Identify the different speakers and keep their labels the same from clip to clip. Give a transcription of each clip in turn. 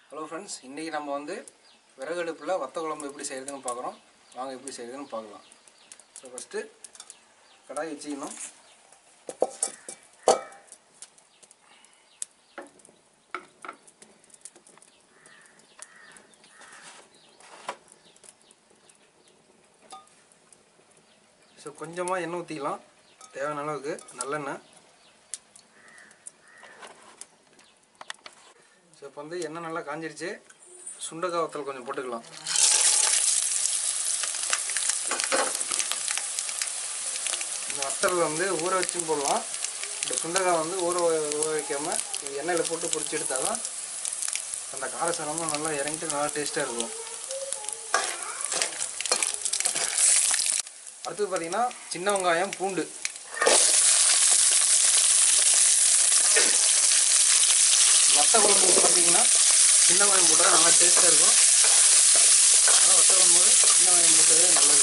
Speaker 1: hello friends இன்றைக்கி நம்ம வந்து விறகடுப்பில் வத்த குழம்பு எப்படி செய்கிறதுன்னு பார்க்குறோம் வாங்க எப்படி செய்கிறதுன்னு பார்க்கலாம் ஸோ ஃபஸ்ட்டு கடாய் வச்சுக்கணும் ஸோ கொஞ்சமாக எண்ணெய் ஊற்றிக்கலாம் தேவையான அளவுக்கு நல்லெண்ணெய் ஸோ இப்போ வந்து எண்ணெய் நல்லா காஞ்சிருச்சு சுண்டக்காய் வத்தல் கொஞ்சம் போட்டுக்கலாம் இந்த வத்தல் வந்து ஊற வச்சும் போடலாம் இந்த சுண்டக்காய் வந்து ஊற வ- ஊற வைக்காமல் எண்ணெயில் போட்டு பொரிச்சு எடுத்தால் தான் அந்த காரசாரமும் நல்லா இறங்கிட்டு நல்லா டேஸ்ட்டாக இருக்கும் அடுத்தது பார்த்தீங்கன்னா சின்ன வெங்காயம் பூண்டு வத்த குழம்பு பார்த்தீங்கன்னா சின்ன வெங்காயம் போட்டால் நல்லா டேஸ்ட்டாக இருக்கும் அதனால் வத்த குழம்பு சின்ன வெங்காயம் போட்டதே நல்லது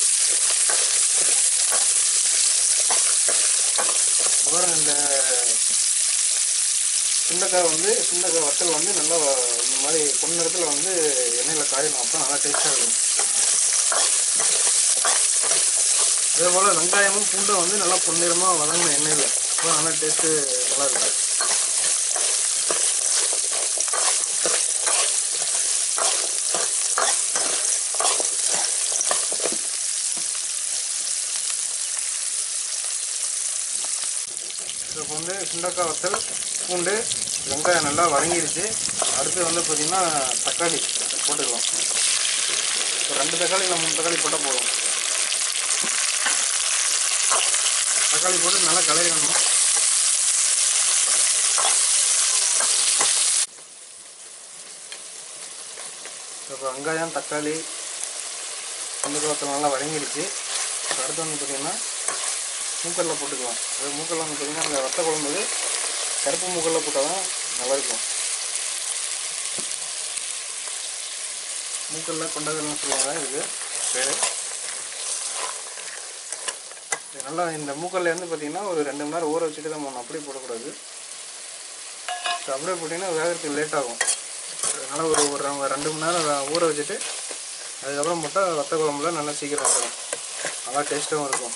Speaker 1: முதல்ல இந்த சுண்டைக்காய் வந்து சுண்டைக்காய் வத்தல் வந்து நல்லா வ- இந்த மாதிரி பொன்னிறத்தில் வந்து எண்ணெயில் காயணும் அப்போ நல்லா டேஸ்ட்டாக இருக்கும் அதே போல் வெங்காயமும் பூண்டும் வந்து நல்லா பொன்னிறமாக வதங்கணும் எண்ணெயில் அப்போ நல்லா டேஸ்ட்டு நல்லா இருக்கும் இப்போ வந்து சுண்டக்காய் வத்தல் பூண்டு வெங்காயம் நல்லா வதங்கிருச்சு அடுத்து வந்து பார்த்திங்கன்னா தக்காளி போட்டுக்கலாம் ஒரு ரெண்டு தக்காளி இல்லை மூணு தக்காளி போட்டால் போதும் தக்காளி போட்டு நல்லா கலரிடணும் இப்போ வெங்காயம் தக்காளி சுண்டக்காய் வத்தல் நல்லா வதங்கிருச்சு இப்போ அடுத்து வந்து பார்த்திங்கன்னா மூக்கல்ல போட்டுக்கலாம் அது மூக்கல்ல வந்து பார்த்திங்கன்னா அந்த வத்த குழம்புக்கு கருப்பு மூக்கல்ல போட்டால் தான் நல்லாயிருக்கும் மூக்கல்ல கொண்டதல்னு சொல்லுவாங்க இதுக்கு பேர் இது நல்லா இந்த மூக்கல்ல இருந்து பார்த்திங்கன்னா ஒரு ரெண்டு மணி நேரம் ஊற வச்சுட்டு தான் போகணும் அப்படியே போடக்கூடாது ஸோ அப்படியே போட்டிங்கன்னா வேகிறதுக்கு லேட் ஆகும் அதனால் ஒரு ஒரு ரெ- ரெண்டு மணி நேரம் ஊற வச்சுட்டு அதுக்கப்புறம் போட்டால் வத்த குழம்புல நல்லா சீக்கிரம் வந்துடும் நல்லா டேஸ்ட்டாகவும் இருக்கும்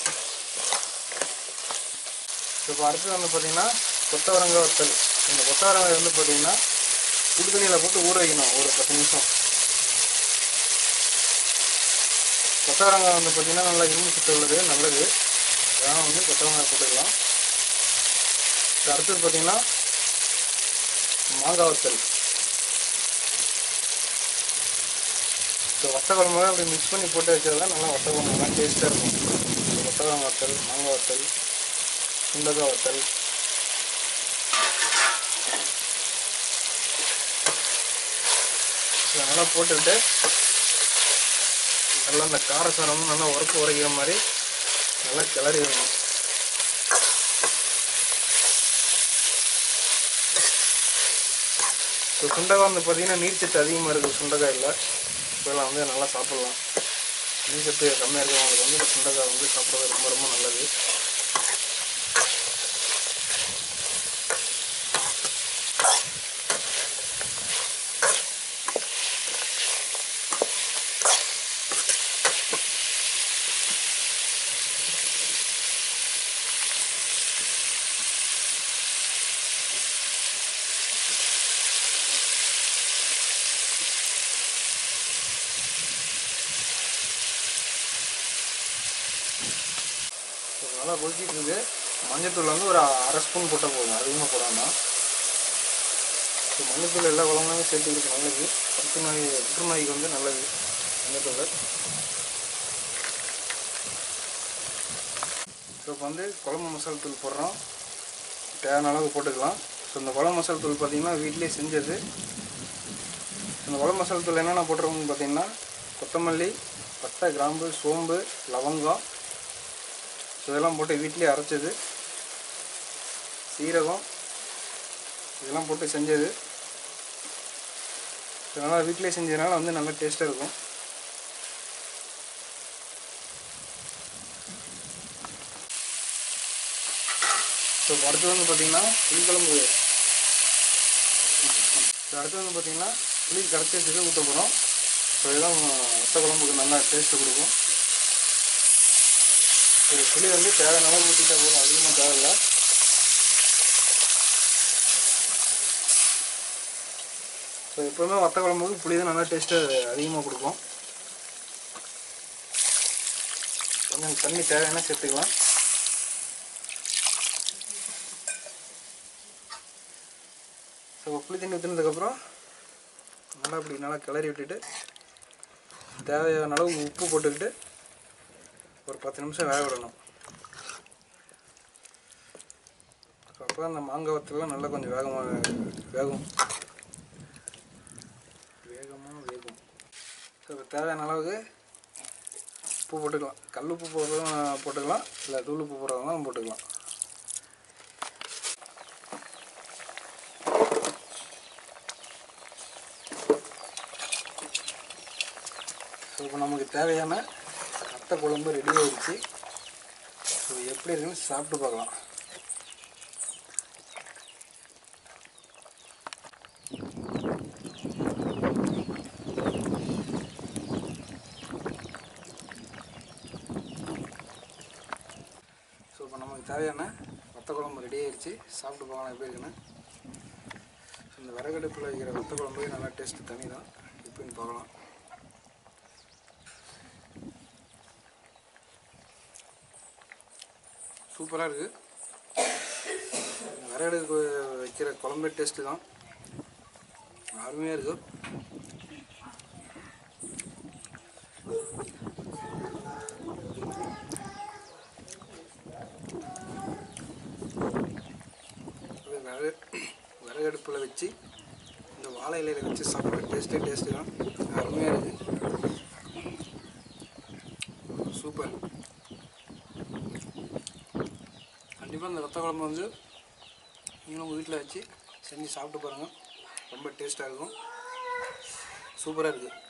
Speaker 1: இப்போ அடுத்தது வந்து பார்த்தீங்கன்னா கொத்தவரங்காய் வத்தல் இந்த கொத்தவரங்காய் வந்து பார்த்தீங்கன்னா சுடு தண்ணியில் போட்டு ஊற வைக்கணும் ஒரு பத்து நிமிஷம் கொத்தவரங்காய் வந்து பார்த்தீங்கன்னா நல்லா இரும்பு சத்து உள்ளது நல்லது அதனால் வந்து கொத்தவரங்காய் போட்டுக்கலாம் இப்போ அடுத்தது பார்த்தீங்கன்னா மாங்காய் வத்தல் ஸோ வத்த குழம்பு அப்படி மிக்ஸ் பண்ணி போட்டு வச்சா தான் நல்லா வத்த குழம்பு நல்லா டேஸ்ட்டாக இருக்கும் ஸோ கொத்தவரங்காய் வத்தல் மாங்காய் வத்தல் சுண்டக்காய் வத்தல் இதை நல்லா போட்டுட்டு நல்லா அந்த காரசாரமும் நல்லா உரப்பு உரைக்கிற மாதிரி நல்லா கிளறி விடணும் இப்போ சுண்டக்காய் வந்து பார்த்தீங்கன்னா நீர்ச்சத்து அதிகமாக இருக்குது சுண்டைக்காயில் இப்போலாம் வந்து நல்லா சாப்பிட்லாம் நீர்ச்சத்து கம்மியாக இருக்கிறவங்களுக்கு வந்து இந்த சுண்டைக்காய் வந்து சாப்பிட்றது ரொம்ப ரொம்ப நல்லது இப்போ நல்லா கொதிச்சிட்டு இருக்கு மஞ்சத்தூள் வந்து ஒரு அரை ஸ்பூன் போட்டால் போதும் அதிகமாக போடாமல் இப்போ மஞ்சத்தூள் எல்லா குழம்புமே சேர்த்துக்கிறது நல்லது புற்றுநோய் புற்றுநோய்க்கு வந்து நல்லது மஞ்சத்தூள் ஸோ இப்போ வந்து குழம்பு மசாலா தூள் போடுறோம் தேவையான அளவுக்கு போட்டுக்கலாம் ஸோ இந்த குழம்பு மசாலா தூள் பார்த்தீங்கன்னா வீட்டிலே செஞ்சது இந்த குழம்பு மசாலா தூள் என்னென்ன போட்டிருக்கோம்னு பார்த்தீங்கன்னா கொத்தமல்லி பட்டை கிராம்பு சோம்பு லவங்கம் ஸோ இதெல்லாம் போட்டு வீட்டிலே அரைச்சது சீரகம் இதெல்லாம் போட்டு செஞ்சது ஸோ நல்லா வீட்டிலே செஞ்சதுனால வந்து நல்லா டேஸ்ட்டாக இருக்கும் ஸோ அடுத்து வந்து பார்த்தீங்கன்னா புளிக்குழம்பு ஸோ அடுத்து வந்து பார்த்தீங்கன்னா புளி கரைச்சி வச்சுட்டு ஊற்ற போகிறோம் ஸோ இதெல்லாம் வத்த குழம்புக்கு நல்லா டேஸ்ட்டு கொடுக்கும் இது புளி வந்து தேவையான அளவு ஊற்றிட்டா போதும் அதிகமாக தேவையில்லை ஸோ எப்போவுமே வத்த குழம்புக்கு புளி தான் நல்லா டேஸ்ட்டு அதிகமாக கொடுக்கும் கொஞ்சம் தண்ணி தேவையான சேர்த்துக்கலாம் ஸோ புளி தண்ணி ஊற்றினதுக்கப்புறம் நல்லா இப்படி நல்லா கிளறி விட்டுட்டு தேவையான அளவு உப்பு போட்டுக்கிட்டு ஒரு பத்து நிமிஷம் வேக விடணும் ஸோ அப்போ அந்த மாங்காய் வத்தலாம் நல்லா கொஞ்சம் வேகமாக வேகும் வேகமாக வேகும் ஸோ இப்போ தேவையான அளவுக்கு உப்பு போட்டுக்கலாம் கல் உப்பு போடுறதும் போட்டுக்கலாம் இல்லை தூள் உப்பு போடுறதும் போட்டுக்கலாம் ஸோ இப்போ நமக்கு தேவையான வத்த குழம்பு ரெடி ஆயிடுச்சு ஸோ எப்படி இருக்குன்னு சாப்பிட்டு பார்க்கலாம் ஸோ இப்போ நமக்கு தேவையான வத்த குழம்பு ரெடி ஆயிடுச்சு சாப்பிட்டு பார்க்கலாம் எப்படி இருக்குன்னு ஸோ இந்த விறகடுப்பில் வைக்கிற வத்த குழம்பு நல்லா டேஸ்ட்டு தனி தான் எப்படின்னு பார்க்கலாம் சூப்பராக இருக்குது விறகடுப்பு வைக்கிற குழம்பு டேஸ்ட்டு தான் அருமையாக இருக்குது இது விறகு விறகடுப்பில் வச்சு இந்த வாழை இலையில வச்சு சாப்பிட்ற டேஸ்ட்டே டேஸ்ட்டு தான் அருமையாக இருக்குது சூப்பர் கண்டிப்பாக இந்த வத்த குழம்பு வந்து நீங்களும் உங்கள் வீட்டில் வச்சு செஞ்சு சாப்பிட்டு பாருங்கள் ரொம்ப டேஸ்ட்டாக இருக்கும் சூப்பராக இருக்குது